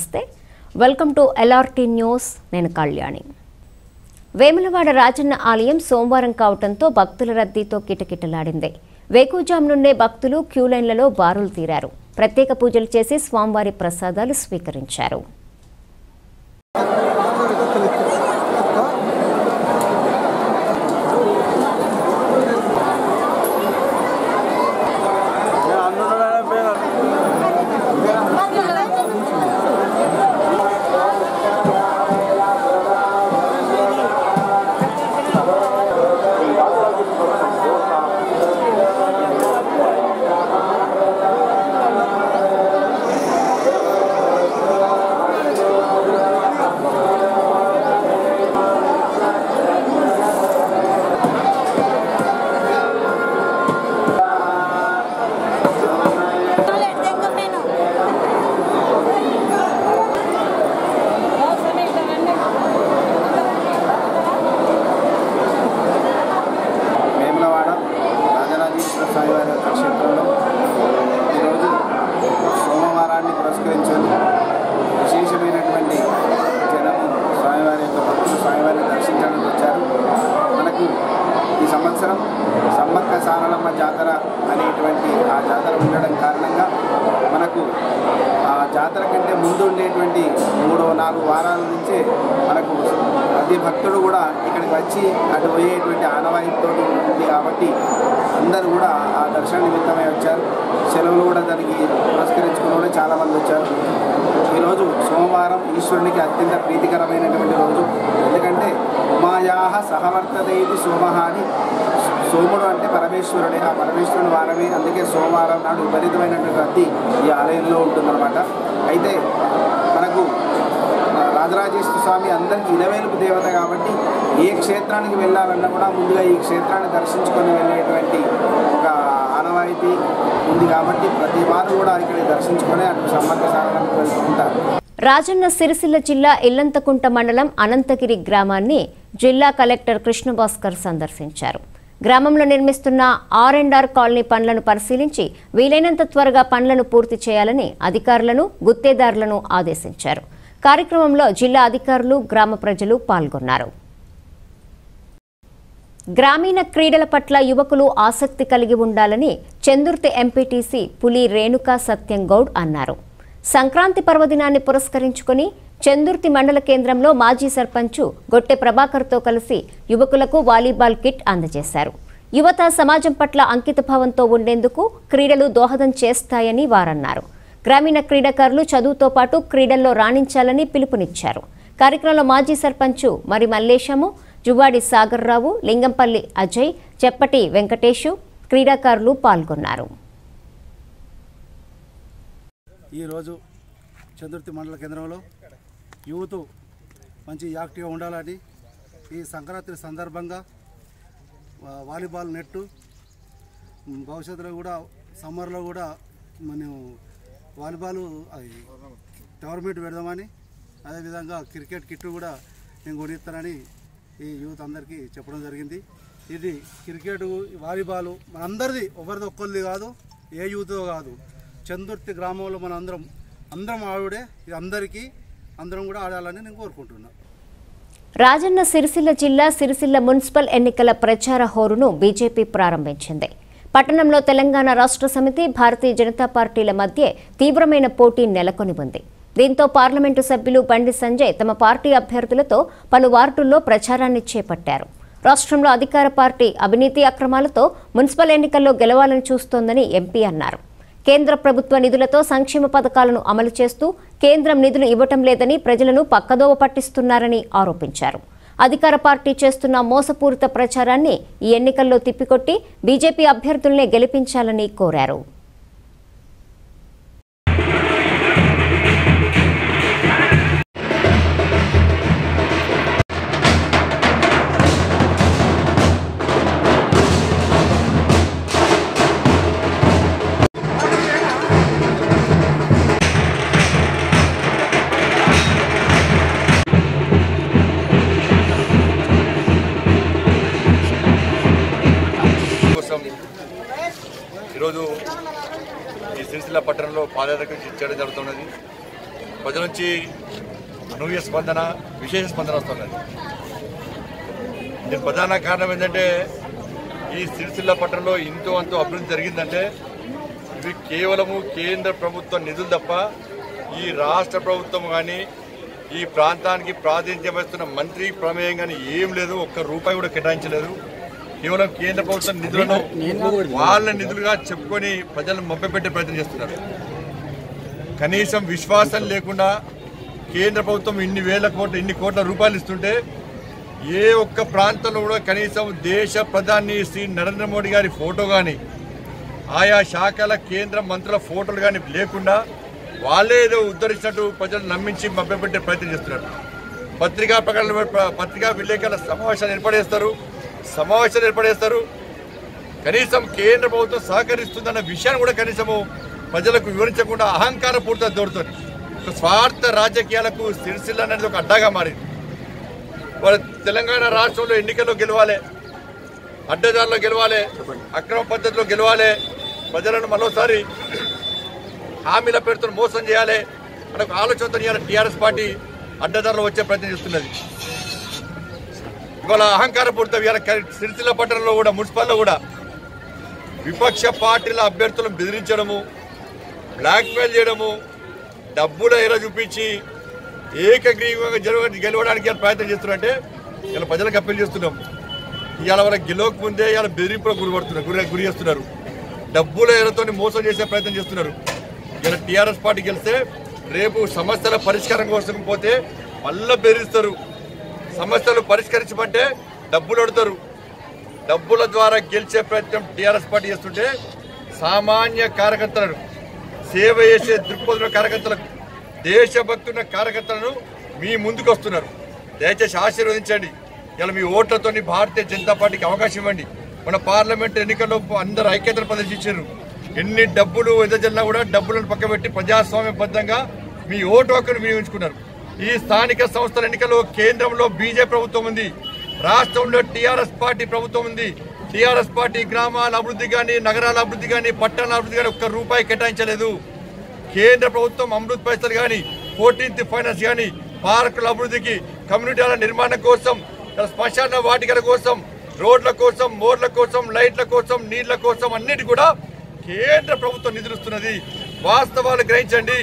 నమస్తే welcome to LRT news నేను కళ్యాణి వేములవాడ రాజన్న ఆలయం సోమవారం కావడంతో భక్తుల రద్దీతో కిటకిటలాడింది వేకుజాం నుండే భక్తులు క్యూ లైన్లలో బారులు తీరారు ప్రత్యేక పూజలు చేసి స్వామివారి ప్రసాదాలు స్వీకరించారు tengo menos. వేములవాడ రాజరాజేశ్వర స్వామి వారి యొక్క క్షేత్రంలో ఈరోజు సోమవారాన్ని పురస్కరించుకొని విశేషమైనటువంటి జనము స్వామివారి యొక్క భక్తులు స్వామివారిని దర్శించడానికి వచ్చారు మనకు ఈ సంవత్సరం సమ్మక్క సారలమ్మ జాతర అనేటువంటి ఆ జాతర ఉండడం కారణంగా మనకు ఆ జాతర కంటే ముందు ఉండేటువంటి మూడు నాలుగు వారాల నుంచే మనకు ప్రతి భక్తుడు కూడా ఇక్కడికి వచ్చి అటు పోయేటువంటి ఆనవాయితీతో ఉంది కాబట్టి అందరూ కూడా ఆ దర్శన నిమిత్తమై వచ్చారు సెలవులు కూడా దానికి పురస్కరించుకుని కూడా చాలామంది వచ్చారు ఈరోజు సోమవారం ఈశ్వరునికి అత్యంత ప్రీతికరమైనటువంటి రోజు ఎందుకంటే ఉమాయాహ సహవర్తతే ఇది సోమహ అని సోముడు అంటే పరమేశ్వరుడే ఆ పరమేశ్వరుని వారమే అందుకే సోమవారం నాడు విపరీతమైనటువంటి రద్దీ ఈ ఆలయంలో ఉంటుందన్నమాట అయితే మనకు ఆ, రాజరాజేశ్వర స్వామి అందరికీ ఇలవేలుపు దేవత కాబట్టి ఏ క్షేత్రానికి వెళ్ళాలన్నా కూడా ముందుగా ఈ క్షేత్రాన్ని దర్శించుకొని వెళ్ళేటువంటి ఒక ఆనవాయితీ ఉంది కాబట్టి ప్రతి వారు కూడా ఇక్కడ దర్శించుకొని అటు సమ్మక్క సాగడానికి వెళ్తూ ఉంటారు రాజన్న సిరిసిల్ల జిల్లా ఇల్లంతకుంట మండలం అనంతగిరి గ్రామాన్ని జిల్లా కలెక్టర్ కృష్ణభాస్కర్ సందర్శించారు గ్రామంలో నిర్మిస్తున్న ఆర్ అండ్ ఆర్ కాలనీ పనులను పరిశీలించి వీలైనంత త్వరగా పనులను పూర్తి చేయాలని అధికారులను గుత్తేదారులను ఆదేశించారు కార్యక్రమంలో జిల్లా అధికారులు గ్రామ ప్రజలు పాల్గొన్నారు గ్రామీణ క్రీడల పట్ల యువకులు ఆసక్తి కలిగి ఉండాలని చందుర్తి ఎంపీటీసీ పులి రేణుకా సత్యం గౌడ్ అన్నారు సంక్రాంతి పర్వదినాన్ని పురస్కరించుకొని చందుర్తి మండల కేంద్రంలో మాజీ సర్పంచు గొట్టె ప్రభాకర్తో కలిసి యువకులకు వాలీబాల్ కిట్ అందజేశారు యువత సమాజం పట్ల అంకితభావంతో ఉండేందుకు క్రీడలు దోహదం చేస్తాయని వారన్నారు గ్రామీణ క్రీడాకారులు చదువుతో పాటు క్రీడల్లో రాణించాలని పిలుపునిచ్చారు కార్యక్రమంలో మాజీ సర్పంచు మరి మల్లేశము జువ్వాడి సాగర్రావు లింగంపల్లి అజయ్ చెప్పటి వెంకటేషు క్రీడాకారులు పాల్గొన్నారు ఈరోజు చంద్రుతి మండల కేంద్రంలో యూత్ మంచి యాక్టివ్గా ఉండాలని ఈ సంక్రాంతి సందర్భంగా వా- వాలీబాల్ నెట్టు మ్, భవిష్యత్తులో కూడా సమ్మర్లో కూడా మనం వాలీబాల్ అది టోర్నమెంట్ పెడదామని అదేవిధంగా క్రికెట్ కిట్ కూడా నేను కొనిస్తానని ఈ యూత్ అందరికీ చెప్పడం జరిగింది ఇది క్రికెట్ వాలీబాల్ మనందరిది ఒకరిది ఒక్కరిది కాదు ఏ యూత్ కాదు చందుర్తి గ్రామంలో మన అందరం అందరం ఆవిడే ఇది అందరికీ అందరం కూడా ఆడాలని నేను కోరుకుంటున్నాను రాజన్న సిరిసిల్ల జిల్లా సిరిసిల్ల మున్సిపల్ ఎన్నికల ప్రచార హోరును బీజేపీ ప్రారంభించింది పట్టణంలో తెలంగాణ రాష్ట్ర సమితి భారతీయ జనతా పార్టీల మధ్య తీవ్రమైన పోటీ నెలకొని ఉంది దీంతో పార్లమెంటు సభ్యులు బండి సంజయ్ తమ పార్టీ అభ్యర్థులతో పలు వార్డుల్లో ప్రచారాన్ని చేపట్టారు రాష్ట్రంలో అధికార పార్టీ అవినీతి అక్రమాలతో మున్సిపల్ ఎన్నికల్లో గెలవాలని చూస్తోందని ఎంపీ అన్నారు కేంద్ర ప్రభుత్వ నిధులతో సంక్షేమ పథకాలను అమలు చేస్తూ కేంద్రం నిధులు ఇవ్వటం లేదని ప్రజలను పక్కదోవ పట్టిస్తున్నారని ఆరోపించారు అధికార పార్టీ చేస్తున్న మోసపూరిత ప్రచారాన్ని ఈ ఎన్నికల్లో తిప్పికొట్టి బీజేపీ అభ్యర్థుల్నే గెలిపించాలని కోరారు కోసం ఈరోజు ఈ సిరిసిల్ల పట్టణంలో పాదయాత్ర చేయడం జరుగుతున్నది ప్రజల నుంచి అనూహ్య స్పందన విశేష స్పందన వస్తున్నది దీని ప్రధాన కారణం ఏంటంటే ఈ సిరిసిల్ల పట్టణంలో ఇంతో అంతో అభివృద్ధి జరిగిందంటే ఇవి కేవలము కేంద్ర ప్రభుత్వ నిధులు తప్ప ఈ రాష్ట్ర ప్రభుత్వం కానీ ఈ ప్రాంతానికి ప్రాతినిధ్యం వహిస్తున్న మంత్రి ప్రమేయం కానీ ఏం లేదు ఒక్క రూపాయి కూడా కేటాయించలేదు కేవలం కేంద్ర ప్రభుత్వం నిధులను వాళ్ళ నిధులుగా చెప్పుకొని ప్రజలను మభ్యపెట్టే ప్రయత్నం చేస్తున్నారు కనీసం విశ్వాసం లేకుండా కేంద్ర ప్రభుత్వం ఇన్ని వేల కోట్ల ఇన్ని కోట్ల రూపాయలు ఇస్తుంటే ఏ ఒక్క ప్రాంతంలో కూడా కనీసం దేశ ప్రధాని శ్రీ నరేంద్ర మోడీ గారి ఫోటో కానీ ఆయా శాఖల కేంద్ర మంత్రుల ఫోటోలు కానీ లేకుండా వాళ్ళే ఏదో ఉద్ధరించినట్టు ప్రజలు నమ్మించి మభ్యపెట్టే ప్రయత్నం చేస్తున్నారు పత్రికా ప్రకటన పత్రికా విలేకరుల సమావేశాలు ఏర్పడేస్తారు సమావేశాలు ఏర్పడేస్తారు కనీసం కేంద్ర ప్రభుత్వం సహకరిస్తుందన్న విషయాన్ని కూడా కనీసము ప్రజలకు వివరించకుండా అహంకార పూర్తిగా దొరుకుతుంది ఒక స్వార్థ రాజకీయాలకు సిరిసిల్ల అనేది ఒక అడ్డాగా మారింది వాళ్ళ తెలంగాణ రాష్ట్రంలో ఎన్నికల్లో గెలవాలి అడ్డదారులో గెలవాలి అక్రమ పద్ధతిలో గెలవాలి ప్రజలను మరోసారి హామీల పేరుతో మోసం చేయాలి అనే ఒక ఆలోచనతో ఇవాళ టీఆర్ఎస్ పార్టీ అడ్డదారులు వచ్చే ప్రయత్నం చేస్తున్నది ఇవాళ అహంకారపూరిత ఇవాళ కరి- సిరిసిల్ల పట్టణంలో కూడా మున్సిపల్లో కూడా విపక్ష పార్టీల అభ్యర్థులను బెదిరించడము బ్లాక్మెయిల్ చేయడము డబ్బుల ఎర చూపించి ఏకగ్రీవంగా గెలవ గెలవడానికి ఇవాళ ప్రయత్నం చేస్తున్నారంటే ఇలా ప్రజలకు అప్పీల్ చేస్తున్నాం ఇవాళ వాళ్ళకి గెలవక ముందే ఇవాళ బెదిరింపులకు గురి పడుతున్నారు గురి గురి చేస్తున్నారు డబ్బుల ఎరతో మోసం చేసే ప్రయత్నం చేస్తున్నారు ఇలా టీఆర్ఎస్ పార్టీ గెలిస్తే రేపు సమస్యల పరిష్కారం కోసం పోతే మళ్ళా బెదిరిస్తారు సమస్యలు పరిష్కరించమంటే డబ్బులు అడుగుతారు డబ్బుల ద్వారా గెలిచే ప్రయత్నం టీఆర్ఎస్ పార్టీ చేస్తుంటే సామాన్య కార్యకర్తలను సేవ చేసే దృక్పథుల కార్యకర్తలకు దేశభక్తున్న కార్యకర్తలను మీ ముందుకు వస్తున్నారు దయచేసి ఆశీర్వదించండి ఇలా మీ ఓట్లతోని భారతీయ జనతా పార్టీకి అవకాశం ఇవ్వండి మన పార్లమెంట్ ఎన్నికల్లో అందరు ఐక్యతను ప్రదర్శించారు ఎన్ని డబ్బులు ఎదజల్లా కూడా డబ్బులను పక్కబెట్టి ప్రజాస్వామ్యబద్ధంగా మీ ఓటు హక్కును వినియోగించుకున్నారు ఈ స్థానిక సంస్థల ఎన్నికల్లో కేంద్రంలో బీజేపీ ప్రభుత్వం ఉంది రాష్ట్రంలో టీఆర్ఎస్ పార్టీ ప్రభుత్వం ఉంది టీఆర్ఎస్ పార్టీ గ్రామాల అభివృద్ధి కానీ నగరాల అభివృద్ధి కానీ పట్టణాల అభివృద్ధి కానీ ఒక్క రూపాయి కేటాయించలేదు కేంద్ర ప్రభుత్వం అమృత్ పైసలు కానీ ఫోర్టీన్త్ ఫైనాన్స్ కానీ పార్కుల అభివృద్ధికి కమ్యూనిటీల నిర్మాణం కోసం శ్మశాన వాటికల కోసం రోడ్ల కోసం మోర్ల కోసం లైట్ల కోసం నీళ్ల కోసం అన్నిటి కూడా కేంద్ర ప్రభుత్వం నిధులుస్తున్నది వాస్తవాలు గ్రహించండి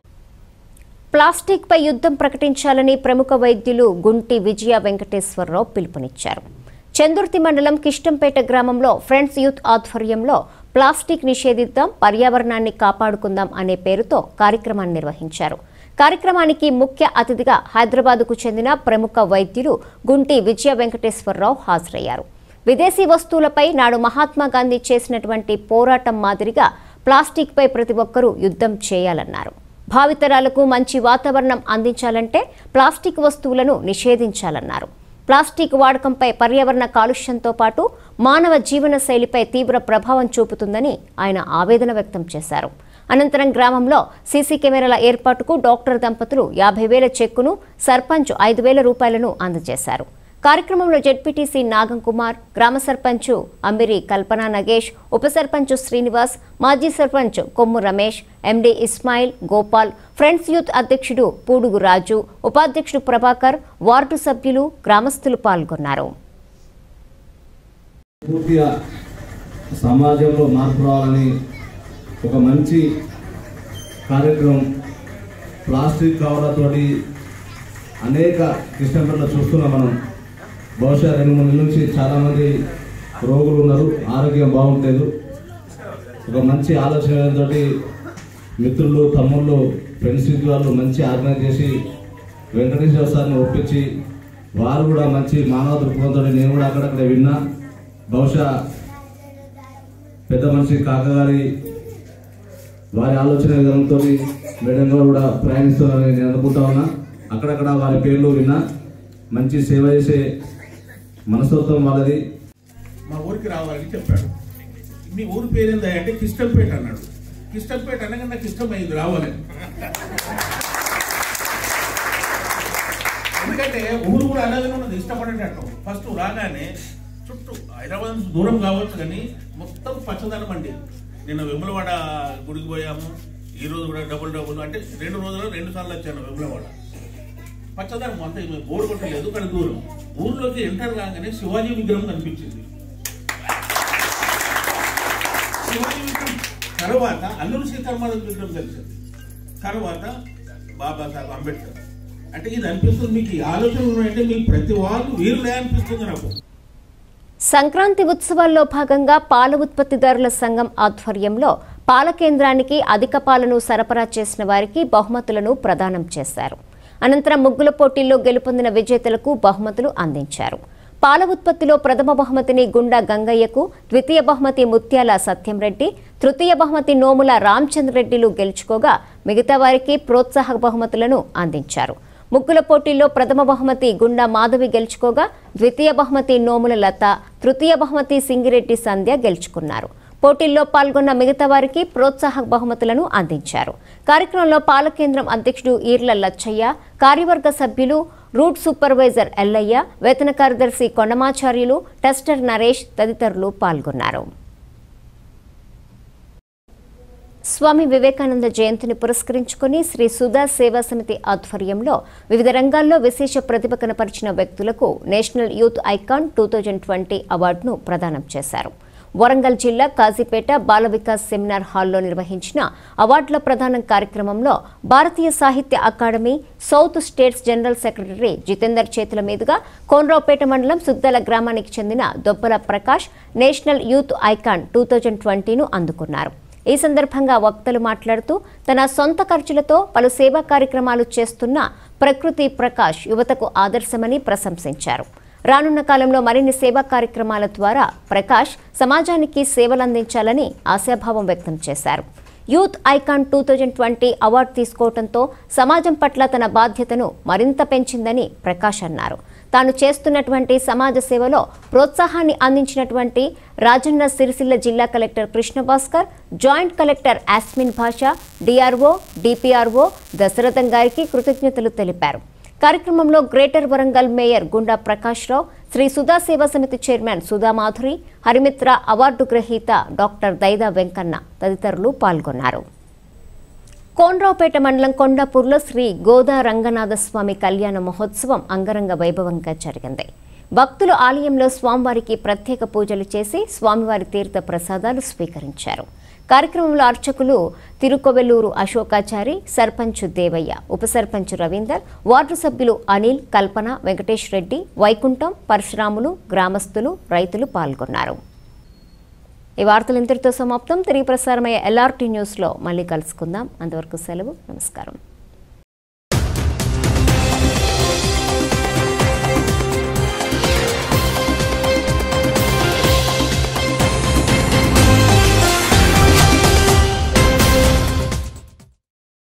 ప్లాస్టిక్ పై యుద్ధం ప్రకటించాలని ప్రముఖ వైద్యులు గుంటి విజయ వెంకటేశ్వరరావు పిలుపునిచ్చారు చందుర్తి మండలం కిష్టంపేట గ్రామంలో ఫ్రెండ్స్ యూత్ ఆధ్వర్యంలో ప్లాస్టిక్ నిషేధిద్దాం పర్యావరణాన్ని కాపాడుకుందాం అనే పేరుతో కార్యక్రమాన్ని నిర్వహించారు కార్యక్రమానికి ముఖ్య అతిథిగా హైదరాబాద్కు చెందిన ప్రముఖ వైద్యులు గుంటి విజయ వెంకటేశ్వరరావు హాజరయ్యారు విదేశీ వస్తువులపై నాడు మహాత్మా గాంధీ చేసినటువంటి పోరాటం మాదిరిగా ప్లాస్టిక్ పై ప్రతి ఒక్కరూ యుద్ధం చేయాలన్నారు భావితరాలకు మంచి వాతావరణం అందించాలంటే ప్లాస్టిక్ వస్తువులను నిషేధించాలన్నారు ప్లాస్టిక్ వాడకంపై పర్యావరణ కాలుష్యంతో పాటు మానవ జీవన శైలిపై తీవ్ర ప్రభావం చూపుతుందని ఆయన ఆవేదన వ్యక్తం చేశారు అనంతరం గ్రామంలో సీసీ కెమెరాల ఏర్పాటుకు డాక్టర్ దంపతులు యాభై వేల చెక్కును సర్పంచ్ ఐదు వేల రూపాయలను అందజేశారు కార్యక్రమంలో జెడ్పీటీసీ నాగం కుమార్ గ్రామ సర్పంచ్ అంబిరి కల్పన నగేష్ ఉప సర్పంచ్ శ్రీనివాస్ మాజీ sarpanch Kommu Ramesh MD Ismail Gopal friends youth అధ్యక్షుడు పూడుగు రాజు ఉపాధ్యక్షుడు ప్రభాకర్ వార్డు సభ్యులు గ్రామస్తులు పాల్గొన్నారు పూర్తిగా సమాజంలో మార్పు రావాలని ఒక మంచి కార్యక్రమం ప్లాస్టిక్ కవర్లతోటి అనేక కృష్ణపల్లిలో చూస్తున్నాం మనం బహుశా రెండు మూడు నెలల నుంచి చాలామంది రోగులు ఉన్నారు ఆరోగ్యం బాగుంటలేదు ఒక మంచి ఆలోచనతో మిత్రులు తమ్ముళ్ళు ఫ్రెండ్స్ వాళ్ళు మంచి ఆర్గనైజ్ చేసి వెంకటేశ్వర సార్ని ఒప్పించి వారు కూడా మంచి మానవ దృక్పథంతో నేను కూడా అక్కడక్కడ విన్నా బహుశా పెద్ద మనిషి కాకగారి వారి ఆలోచన విధానంతో మేడం గారు కూడా ప్రయాణిస్తున్నారని నేను అనుకుంటా ఉన్నా అక్కడక్కడ వారి పేర్లు విన్నా మంచి సేవ చేసే మనస్తత్వం వాళ్ళది మా ఊరికి రావాలని చెప్పాడు మీ ఊరి పేరేందా అంటే కిష్టంపేట అన్నాడు కిష్టంపేట అనగా నాకు ఇష్టమైంది రావాలని ఎందుకంటే ఊరు కూడా అలాగే ఉన్నది ఇష్టపడేటట్టు ఫస్ట్ రాగానే చుట్టూ హైదరాబాద్ నుంచి దూరం కావచ్చు కానీ మొత్తం పచ్చదనం అండి నిన్న వెములవాడ గుడికి పోయాము ఈ రోజు కూడా డబుల్ డబుల్ అంటే రెండు రోజులు రెండు సార్లు వచ్చాను వెంబలవాడ పచ్చదనం అంత ఏమీ బోర్డు కొట్టలేదు కానీ దూరం ఊర్లోకి ఎంటర్ కాగానే శివాజీ విగ్రహం కనిపించింది శివాజీ విగ్రహం తర్వాత అల్లూరు సీతారామరాజు విగ్రహం కలిసింది తర్వాత బాబాసాహెబ్ అంబేద్కర్ అంటే ఇది అనిపిస్తుంది మీకు ఈ ఆలోచనలు ఉన్నాయంటే మీకు ప్రతి వాళ్ళు వీరులే అనిపిస్తుంది నాకు సంక్రాంతి ఉత్సవాల్లో భాగంగా పాల ఉత్పత్తిదారుల సంఘం ఆధ్వర్యంలో పాల కేంద్రానికి అధిక పాలను సరఫరా చేసిన వారికి బహుమతులను ప్రదానం చేశారు అనంతరం ముగ్గుల పోటీల్లో గెలుపొందిన విజేతలకు బహుమతులు అందించారు పాల ఉత్పత్తిలో ప్రథమ బహుమతిని గుండా గంగయ్యకు ద్వితీయ బహుమతి ముత్యాల సత్యంరెడ్డి తృతీయ బహుమతి నోముల రామచంద్రరెడ్డిలు గెలుచుకోగా మిగతా వారికి ప్రోత్సాహక బహుమతులను అందించారు ముగ్గుల పోటీల్లో ప్రథమ బహుమతి గుండా మాధవి గెలుచుకోగా ద్వితీయ బహుమతి నోముల లత తృతీయ బహుమతి సింగిరెడ్డి సంధ్య గెలుచుకున్నారు పోటీల్లో పాల్గొన్న మిగతా వారికి ప్రోత్సాహక బహుమతులను అందించారు కార్యక్రమంలో పాల కేంద్రం అధ్యక్షుడు ఈర్ల లచ్చయ్య కార్యవర్గ సభ్యులు రూట్ సూపర్వైజర్ ఎల్లయ్య వేతన కార్యదర్శి కొండమాచార్యులు టెస్టర్ నరేష్ తదితరులు పాల్గొన్నారు స్వామి వివేకానంద జయంతిని పురస్కరించుకుని శ్రీ సుధా సేవా సమితి ఆధ్వర్యంలో వివిధ రంగాల్లో విశేష ప్రతిభ కనపరిచిన వ్యక్తులకు national youth icon two thousand twenty అవార్డును ప్రదానం చేశారు వరంగల్ జిల్లా కాజీపేట బాల వికాస్ సెమినార్ హాల్లో నిర్వహించిన అవార్డుల ప్రదానం కార్యక్రమంలో Bharatiya Sahitya Akademi South States general secretary Jitender చేతుల మీదుగా కోనరావుపేట మండలం సుద్దల గ్రామానికి చెందిన Dobbala Prakash national youth icon two thousand ట్వంటీను అందుకున్నారు ఈ సందర్భంగా వక్తలు మాట్లాడుతూ తన సొంత ఖర్చులతో పలు సేవా కార్యక్రమాలు చేస్తున్న ప్రకృతి ప్రకాష్ యువతకు ఆదర్శమని ప్రశంసించారు రానున్న కాలంలో మరిన్ని సేవా కార్యక్రమాల ద్వారా ప్రకాష్ సమాజానికి సేవలందించాలని ఆశాభావం వ్యక్తం చేశారు youth icon two thousand twenty award తీసుకోవడంతో సమాజం పట్ల తన బాధ్యతను మరింత పెంచిందని ప్రకాష్ అన్నారు తాను చేస్తున్నటువంటి సమాజ సేవలో ప్రోత్సాహాన్ని అందించినటువంటి రాజన్న సిరిసిల్ల జిల్లా collector Krishnabhaskar joint collector Yasmin Basha DRO DPRO Dasaratham గారికి కృతజ్ఞతలు తెలిపారు కార్యక్రమంలో గ్రేటర్ వరంగల్ మేయర్ గుండా ప్రకాష్ రావు శ్రీ సుధా సేవా సమితి చైర్మన్ సుధా మాధురి హరిమిత్ర అవార్డు గ్రహీత డాక్టర్ దైదా వెంకన్న తదితరులు పాల్గొన్నారు కోనరావుపేట మండలం కొండాపూర్లో శ్రీ గోదా రంగనాథ స్వామి కళ్యాణ మహోత్సవం అంగరంగ వైభవంగా జరిగింది భక్తులు ఆలయంలో స్వామివారికి ప్రత్యేక పూజలు చేసి స్వామివారి తీర్థ ప్రసాదాలు స్వీకరించారు కార్యక్రమంలో అర్చకులు తిరుకొవెల్లూరు అశోకాచారి సర్పంచ్ దేవయ్య ఉప సర్పంచ్ రవీందర్ వార్డు సభ్యులు అనిల్ కల్పన వెంకటేష్ రెడ్డి వైకుంఠం పరశురాములు గ్రామస్తులు రైతులు పాల్గొన్నారు ఈ వార్తలు ఇంతటితో సమాప్తం తిరిగి ప్రసారమయ్యే ఎల్ఆర్టీ న్యూస్లో మళ్ళీ కలుసుకుందాం అంతవరకు సెలవు నమస్కారం